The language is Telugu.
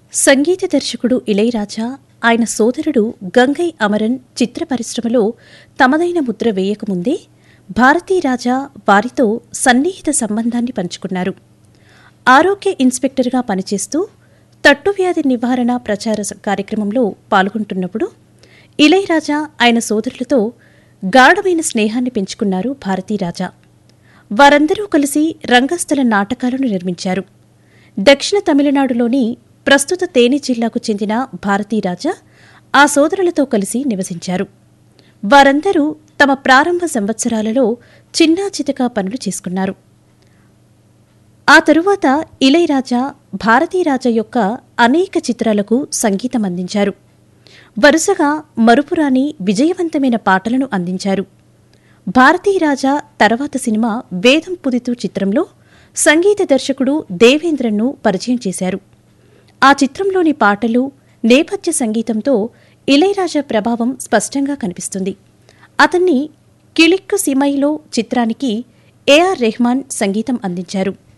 సంగీత దర్శకుడు ఇళయరాజా ఆయన సోదరుడు గంగై అమరన్ చిత్ర పరిశ్రమలో తమదైన ముద్ర వేయకముందే భారతీరాజా వారితో సన్నిహిత సంబంధాన్ని పంచుకున్నారు ఆరోగ్య ఇన్స్పెక్టర్గా పనిచేస్తూ తట్టువ్యాధి నివారణ ప్రచార స- కార్యక్రమంలో పాల్గొంటున్నప్పుడు ఇళయరాజా ఆయన సోదరులతో గాఢమైన స్నేహాన్ని పెంచుకున్నారు భారతీరాజా వారందరూ కలిసి రంగస్థల నాటకాలను నిర్మించారు దక్షిణ తమిళనాడులోని ప్రస్తుత తేని జిల్లాకు చెందిన భారతీరాజా ఆ సోదరులతో కలిసి నివసించారు వారందరూ తమ ప్రారంభ సంవత్సరాలలో చిన్నా చితకా పనులు చేసుకున్నారు ఆ తరువాత ఇళయరాజా భారతీరాజా యొక్క అనేక చిత్రాలకు సంగీతం అందించారు వరుసగా మరుపురాని విజయవంతమైన పాటలను అందించారు భారతీరాజా తర్వాత సినిమా వేదం పుదితు చిత్రంలో సంగీత దర్శకుడు దేవేంద్రన్ను పరిచయం చేశారు ఆ చిత్రంలోని పాటలు నేపథ్య సంగీతంతో ఇళయరాజా ప్రభావం స్పష్టంగా కనిపిస్తుంది అతన్ని కిళిక్కు సిమైలో చిత్రానికి ఏఆర్ రెహమాన్ సంగీతం అందించారు